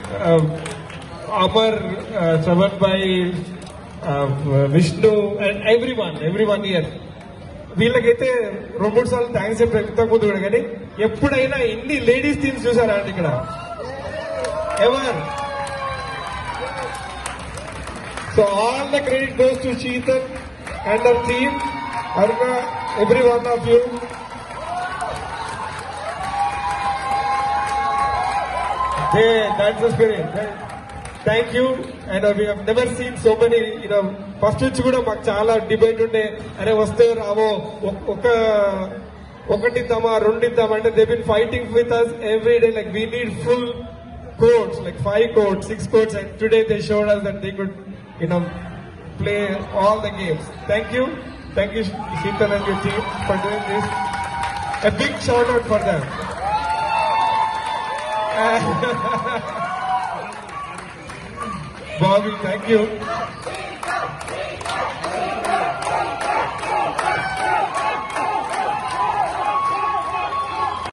uh, Amar, uh, Shravan Bhai, uh, Vishnu, and everyone, everyone here. వీళ్ళకైతే రెండు మూడు సార్లు థ్యాంక్స్ చెప్పి ఇంతకుముందు కూడా కానీ ఎప్పుడైనా ఇన్ని లేడీస్ టీమ్స్ చూసారా అండి ఇక్కడ ever so all the credit goes to Sheetal and our team Aruna every one of you Hey, that's the spirit. Thank you and we have never seen so many you know first నుంచి కూడా మాకు చాలా debate ఉండే అరే వస్తే రావో ఒక్- ఒక ఒకటిద్దామా రెండిద్దామా అంటే they been fighting with us every day like we need full courts like five courts six courts and today they showed us that they could you know play all the games thank you thank you Sheetal and your team for doing this a big shout out for them Bobby, thank you.